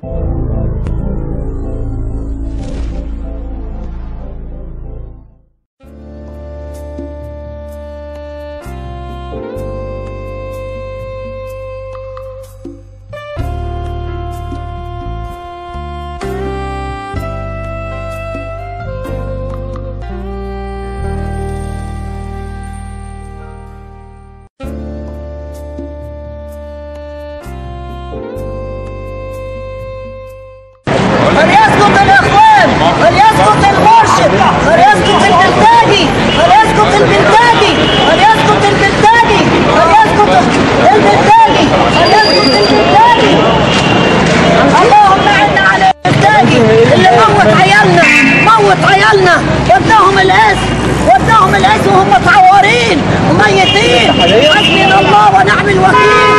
فليسقط الاخوان فليسقط المرشد فليسقط البلتاجي فليسقط البلتاجي فليسقط البلتاجي فليسقط البلتاجي فليسقط البلتاجي اللهم اعنا على البلتاجي اللي موت عيالنا موت عيالنا وداهم القاس وداهم القاس وهم متعورين وميتين حسبنا الله ونعم الوكيل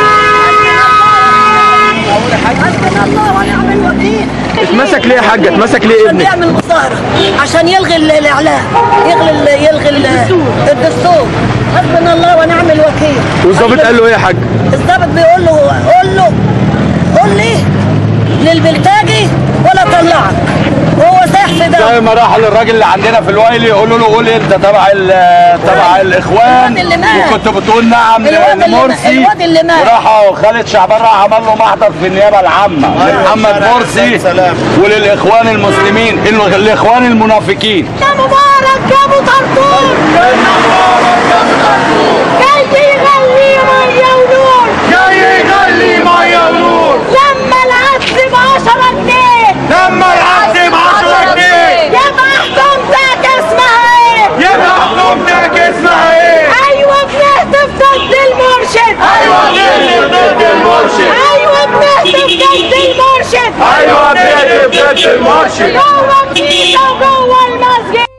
حسبنا الله ونعم الوكيل اتمسك ليه يا حاجه اتمسك ليه عشان ابنك يعمل مظاهرة عشان يلغي ال- الإعلام يلغي ال- يلغي ال- الدستور حسبنا الله ونعم الوكيل والظابط قال له ايه يا حاج الضابط بيقول له قول له قول لي للبلتاجي ولا طلعك وهو سايح في زي ده ما راح للراجل اللي عندنا في الويلي يقولوا له قول انت تبع ال- تبع الاخوان الواد اللي مات. وكنت بتقول نعم ل- الواد اللي مات. لمرسي الواد اللي مات. وراحوا خالد شعبان راح عمل له محضر في النيابه العامه لمحمد مرسي وللاخوان المسلمين ال- الاخوان المنافقين يا مبارك يا ابو طرطور جاي يغلي ميه ونور جاي يغلي ميه ونور لما العدس ب 10 جنيه لما العبد ب 10 جنيه يبقى حكومتك اسمها ايه؟ يبقى حكومتك اسمها ايه؟ ايوه بنهتف ضد المرشد ايوه بنهتف ضد المرشد ايوه بنهتف ضد المرشد ايوه بنهتف ضد المرشد جوه الكنيسه وجوه المسجد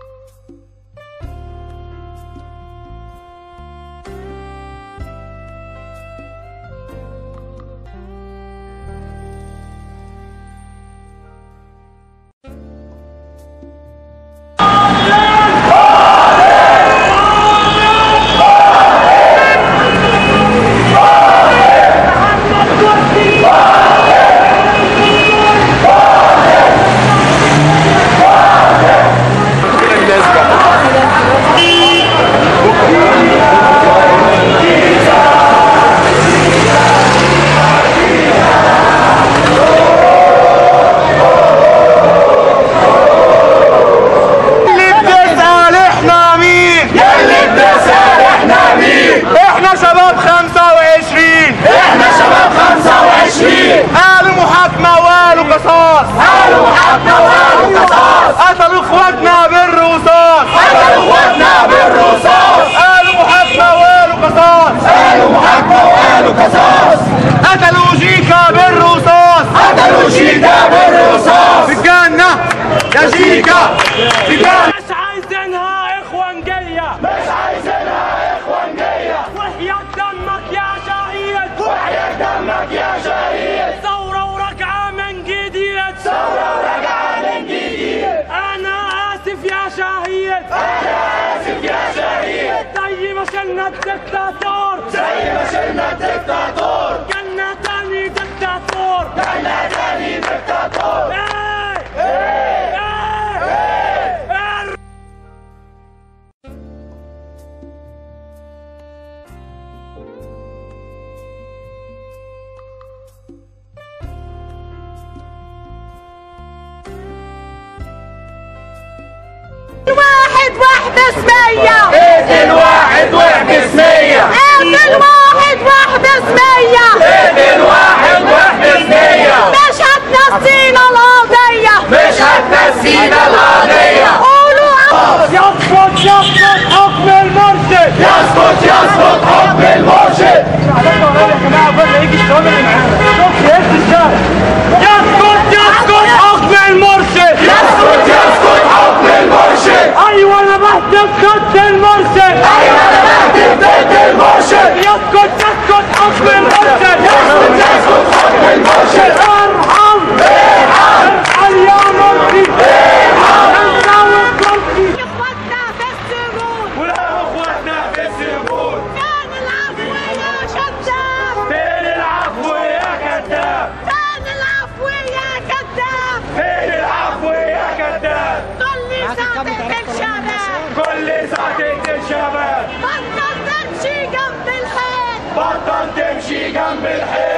اللي بتسأل احنا مين؟ يلي بتسأل احنا مين؟ احنا شباب 25 احنا شباب 25 قالوا محاكمة وقالوا قصاص قالوا محاكمة وقالوا قصاص قتلوا اخواتنا بالرصاص قتلوا اخواتنا بالرصاص قالوا محاكمة وقالوا قصاص قالوا محاكمة وقالوا قصاص قتلوا جيكا بالرصاص قتلوا جيكا بالرصاص في الجنة يا جيكا في الجنة مش عايزينها اخوانجية مش عايزينها اخوانجية وحياة دمك يا شهيد وحياة دمك يا شهيد ثورة وراجعة من جديد ثورة وراجعة من جديد انا اسف يا شهيد انا اسف يا شهيد زي ما شلنا الدكتاتور زي ما شلنا الدكتاتور جنة تاني دكتاتور جنة تاني دكتاتور ايه ايه ايه ايه واحد واحدة اسمية اقتل واحد واحبس مية قاتل واحد واحدة اسمية اقتل واحد واحبس مية مش هتنسينا القضية مش هتنسينا القضية قولوا يسقط يسقط حكم المرشد يسقط يسقط حكم المرشد يسقط يسقط حكم المرشد يسقط يسقط حكم المرشد ايوه انا بهتف ضد المرشد ايوه انا بهتف ضد المرشد يسقط يسقط حكم المرشد يسقط يسقط تقتل شباب كل ساعة تقتل شباب بطل تمشي جنب الحيط بطل تمشي جنب الحيط